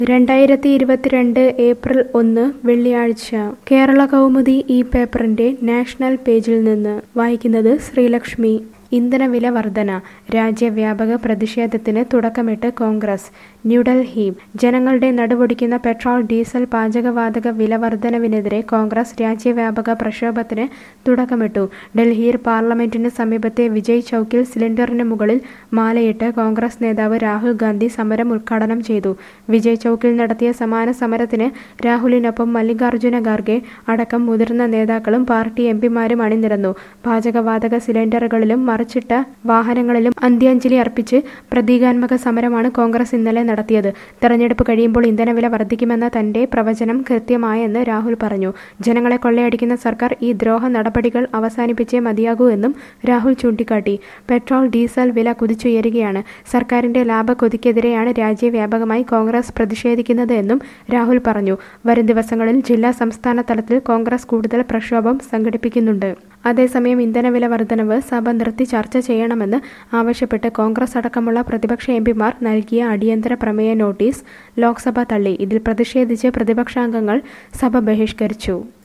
രണ്ടായിരത്തി ഇരുപത്തിരണ്ട് ഏപ്രിൽ ഒന്ന് വെള്ളിയാഴ്ച കേരള കൗമുദി ഈ പേപ്പറിന്റെ നാഷണൽ പേജിൽ നിന്ന് വായിക്കുന്നത് ശ്രീലക്ഷ്മി ഇന്ധനവില വർധന രാജ്യവ്യാപക പ്രതിഷേധത്തിന് തുടക്കമിട്ട് കോൺഗ്രസ് ന്യൂഡൽഹി ജനങ്ങളുടെ നടുവൊടിക്കുന്ന പെട്രോൾ ഡീസൽ പാചകവാതക വില വർധനവിനെതിരെ കോൺഗ്രസ് രാജ്യവ്യാപക പ്രക്ഷോഭത്തിന് തുടക്കമിട്ടു ഡൽഹിയിൽ പാർലമെന്റിന് സമീപത്തെ വിജയ് ചൌക്കിൽ സിലിണ്ടറിന് മുകളിൽ മാലയിട്ട് കോൺഗ്രസ് നേതാവ് രാഹുൽ ഗാന്ധി സമരം ഉദ്ഘാടനം ചെയ്തു വിജയ് ചൌക്കിൽ നടത്തിയ സമാന സമരത്തിന് രാഹുലിനൊപ്പം മല്ലികാർജ്ജുന ഖാർഗെ അടക്കം മുതിർന്ന നേതാക്കളും പാർട്ടി എംപിമാരും അണിനിരന്നു പാചകവാതക സിലിണ്ടറുകളിലും മറിച്ചിട്ട വാഹനങ്ങളിലും അന്ത്യാഞ്ജലി അർപ്പിച്ച് പ്രതീകാത്മക സമരമാണ് കോൺഗ്രസ് ഇന്നലെ നടത്തിയത് തെരഞ്ഞെടുപ്പ് കഴിയുമ്പോൾ ഇന്ധനവില വർദ്ധിക്കുമെന്ന തന്റെ പ്രവചനം കൃത്യമായെന്ന് രാഹുൽ പറഞ്ഞു ജനങ്ങളെ കൊള്ളയടിക്കുന്ന സർക്കാർ ഈ ദ്രോഹ നടപടികൾ അവസാനിപ്പിച്ചേ മതിയാകൂ എന്നും രാഹുൽ ചൂണ്ടിക്കാട്ടി പെട്രോൾ ഡീസൽ വില കുതിച്ചുയരുകയാണ് സർക്കാരിന്റെ ലാഭക്കൊതിക്കെതിരെയാണ് രാജ്യവ്യാപകമായി കോൺഗ്രസ് പ്രതിഷേധിക്കുന്നത് എന്നും രാഹുൽ പറഞ്ഞു വരും ദിവസങ്ങളിൽ ജില്ലാ സംസ്ഥാന തലത്തിൽ കോൺഗ്രസ് കൂടുതൽ പ്രക്ഷോഭം സംഘടിപ്പിക്കുന്നുണ്ട് അതേസമയം ഇന്ധനവില വർധനവ് സഭ നിർത്തി ചർച്ച ചെയ്യണമെന്ന് ആവശ്യപ്പെട്ട് കോൺഗ്രസ് അടക്കമുള്ള പ്രതിപക്ഷ എംപിമാർ നൽകിയ അടിയന്തര പ്രമേയ നോട്ടീസ് ലോക്സഭ തള്ളി ഇതിൽ പ്രതിഷേധിച്ച് പ്രതിപക്ഷാംഗങ്ങൾ സഭ ബഹിഷ്കരിച്ചു